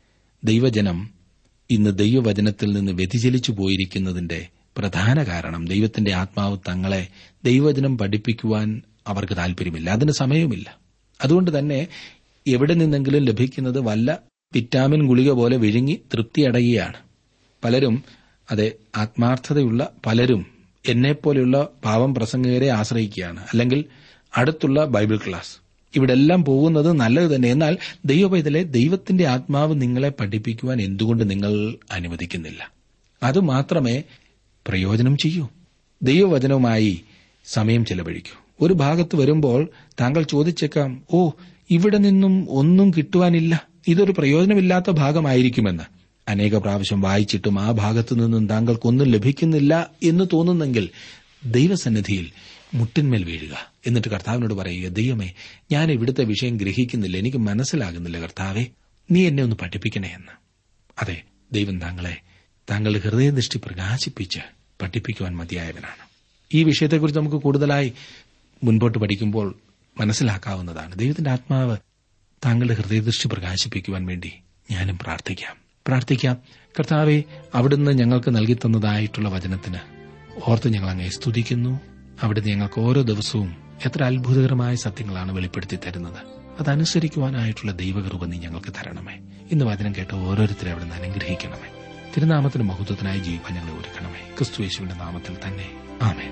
ദൈവജനം ഇന്ന് ദൈവവചനത്തിൽ നിന്ന് വ്യതിചലിച്ചു പോയിരിക്കുന്നതിന്റെ പ്രധാന കാരണം ദൈവത്തിന്റെ ആത്മാവ് തങ്ങളെ ദൈവവചനം പഠിപ്പിക്കുവാൻ അവർക്ക് താൽപര്യമില്ല അതിന് സമയവുമില്ല അതുകൊണ്ട് തന്നെ എവിടെ നിന്നെങ്കിലും ലഭിക്കുന്നത് വല്ല വിറ്റാമിൻ ഗുളിക പോലെ വിഴുങ്ങി തൃപ്തിയടയുകയാണ് പലരും അതെ ആത്മാർത്ഥതയുള്ള പലരും എന്നെപ്പോലെയുള്ള പാവം പ്രസംഗകരെ ആശ്രയിക്കുകയാണ് അല്ലെങ്കിൽ അടുത്തുള്ള ബൈബിൾ ക്ലാസ് ഇവിടെ എല്ലാം പോകുന്നത് നല്ലത് തന്നെ എന്നാൽ ദൈവപൈതലെ ദൈവത്തിന്റെ ആത്മാവ് നിങ്ങളെ പഠിപ്പിക്കുവാൻ എന്തുകൊണ്ട് നിങ്ങൾ അനുവദിക്കുന്നില്ല അതുമാത്രമേ പ്രയോജനം ചെയ്യൂ ദൈവവചനവുമായി സമയം ചെലവഴിക്കൂ ഒരു ഭാഗത്ത് വരുമ്പോൾ താങ്കൾ ചോദിച്ചേക്കാം ഓ ഇവിടെ നിന്നും ഒന്നും കിട്ടുവാനില്ല ഇതൊരു പ്രയോജനമില്ലാത്ത ഭാഗമായിരിക്കുമെന്ന് അനേക പ്രാവശ്യം വായിച്ചിട്ടും ആ ഭാഗത്തു നിന്നും താങ്കൾക്കൊന്നും ലഭിക്കുന്നില്ല എന്ന് തോന്നുന്നെങ്കിൽ ദൈവസന്നിധിയിൽ മുട്ടിന്മേൽ വീഴുക എന്നിട്ട് കർത്താവിനോട് പറയുക ദൈവമേ ഞാൻ ഇവിടുത്തെ വിഷയം ഗ്രഹിക്കുന്നില്ല എനിക്ക് മനസ്സിലാകുന്നില്ല കർത്താവെ നീ എന്നെ ഒന്ന് പഠിപ്പിക്കണേ എന്ന് അതെ ദൈവം താങ്കളെ താങ്കളുടെ ഹൃദയദൃഷ്ടി പ്രകാശിപ്പിച്ച് പഠിപ്പിക്കുവാൻ മതിയായവനാണ് ഈ വിഷയത്തെക്കുറിച്ച് നമുക്ക് കൂടുതലായി മുൻപോട്ട് പഠിക്കുമ്പോൾ മനസ്സിലാക്കാവുന്നതാണ് ദൈവത്തിന്റെ ആത്മാവ് താങ്കളുടെ ഹൃദയദൃഷ്ടി പ്രകാശിപ്പിക്കുവാൻ വേണ്ടി ഞാനും പ്രാർത്ഥിക്കാം പ്രാർത്ഥിക്കാം കർത്താവെ അവിടുന്ന് ഞങ്ങൾക്ക് നൽകി തന്നതായിട്ടുള്ള വചനത്തിന് ഓർത്ത് ഞങ്ങൾ അങ്ങേ സ്തുതിക്കുന്നു അവിടുന്ന് ഞങ്ങൾക്ക് ഓരോ ദിവസവും എത്ര അത്ഭുതകരമായ സത്യങ്ങളാണ് വെളിപ്പെടുത്തി തരുന്നത് അതനുസരിക്കുവാനായിട്ടുള്ള ദൈവകൃപ നീ ഞങ്ങൾക്ക് തരണമേ ഇന്ന് വചനം കേട്ട ഓരോരുത്തരെ അവിടുന്ന് അനുഗ്രഹിക്കണമേ തിരുനാമത്തിന് മഹത്വത്തിനായി ജീവിക്കാൻ ഞങ്ങളെ ഒരുക്കണമേ ക്രിസ്തുയേശുവിന്റെ നാമത്തിൽ തന്നെ ആമേൻ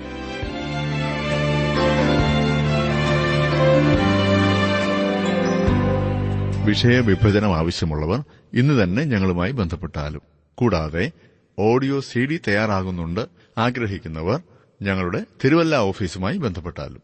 വിഷയവിഭജനം ആവശ്യമുള്ളവർ ഇന്ന് തന്നെ ഞങ്ങളുമായി ബന്ധപ്പെട്ടാലും കൂടാതെ ഓഡിയോ സി ഡി തയ്യാറാകുന്നുണ്ട് ആഗ്രഹിക്കുന്നവർ ഞങ്ങളുടെ തിരുവല്ല ഓഫീസുമായി ബന്ധപ്പെട്ടാലും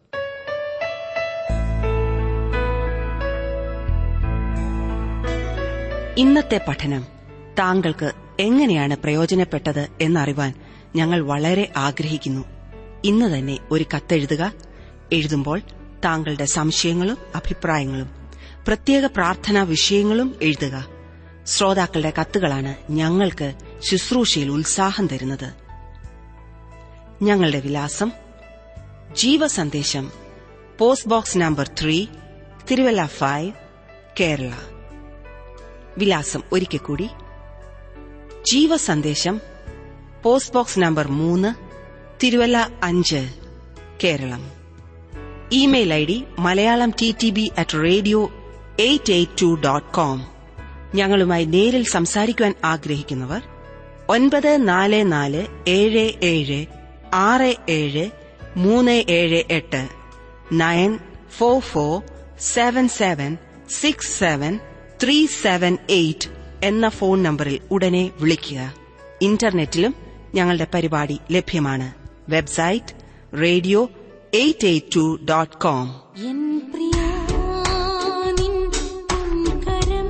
ഇന്നത്തെ പഠനം താങ്കൾക്ക് എങ്ങനെയാണ് പ്രയോജനപ്പെട്ടത് എന്നറിവാൻ ഞങ്ങൾ വളരെ ആഗ്രഹിക്കുന്നു ഇന്ന് തന്നെ ഒരു കത്തെഴുതുക എഴുതുമ്പോൾ താങ്കളുടെ സംശയങ്ങളും അഭിപ്രായങ്ങളും പ്രത്യേക പ്രാർത്ഥനാ വിഷയങ്ങളും എഴുതുക ശ്രോതാക്കളുടെ കത്തുകളാണ് ഞങ്ങൾക്ക് ശുശ്രൂഷയിൽ ഉത്സാഹം തരുന്നത് ഞങ്ങളുടെ വിലാസം Jeevasandesam post box number three Thiruvalla five Kerala വിലാസം ഒരിക്കൽ കൂടി ജീവസന്ദേശം പോസ്റ്റ് ബോക്സ് നമ്പർ മൂന്ന് തിരുവല്ല അഞ്ച് Keralam email I D Malayalam T T B at radio eight eight two dot com ഞങ്ങളുമായി നേരിൽ സംസാരിക്കുവാൻ ആഗ്രഹിക്കുന്നവർ ഒൻപത് നാല് നാല് ഏഴ് ഏഴ് ആറ് ഏഴ് മൂന്ന് ഏഴ് എട്ട് nine four four seven seven six seven three seven eight എന്ന ഫോൺ നമ്പറിൽ ഉടനെ വിളിക്കുക ഇന്റർനെറ്റിലും ഞങ്ങളുടെ പരിപാടി ലഭ്യമാണ് website radio eight eight two dot com എൻ പ്രിയാ നിൻ പൊൻകരം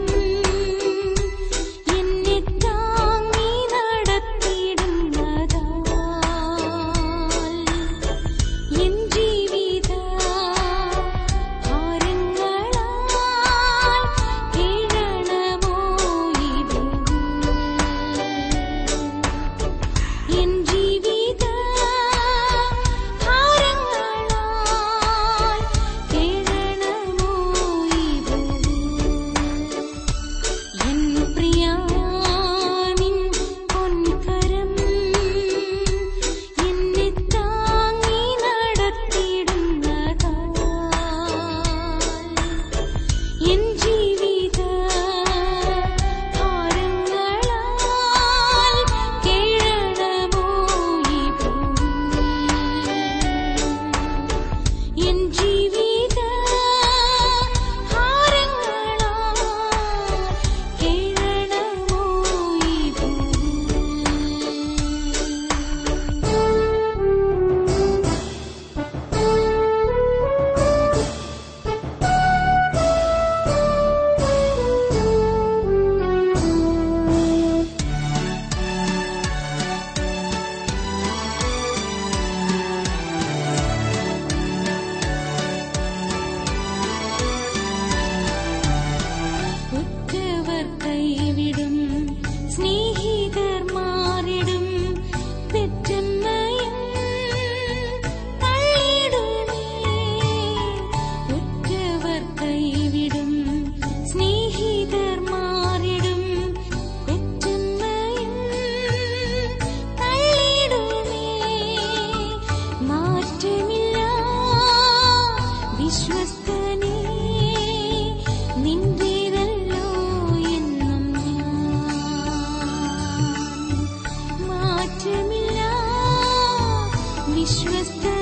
എന്നെ താങ്ങി നടത്തിയിടുന്നതാൽ എൻ ജീവിത ഭാരങ്ങളാൽ കീഴണമോ ഇത് എൻ ജീവിത ഭാരങ്ങളാൽ കേഴണമോ ഇത് എൻ പ്രിയാ നിൻ പൊൻകരം എന്നെ താങ്ങി നടത്തിയിടുന്നതാൽ എൻ ജീവിത ഭാരങ്ങളാൽ കേഴണമോ ഇത് എൻ ജീവിത ഭാരങ്ങളാൽ കേഴണമോ ഇത് ഉറ്റവർ കൈവിടും സ്നേഹിതർ മാറിടും പെറ്റമ്മയും തള്ളിടുമേ ഉറ്റവർ കൈവിടും സ്നേഹിതർ മാറിടും പെറ്റമ്മയും തള്ളിടുമേ മാറ്റമില്ല വിശ്വസ്തനേ നിന്റേതല്ലോ എന്നും ഞാൻ മാറ്റമില്ല വിശ്വസ്ത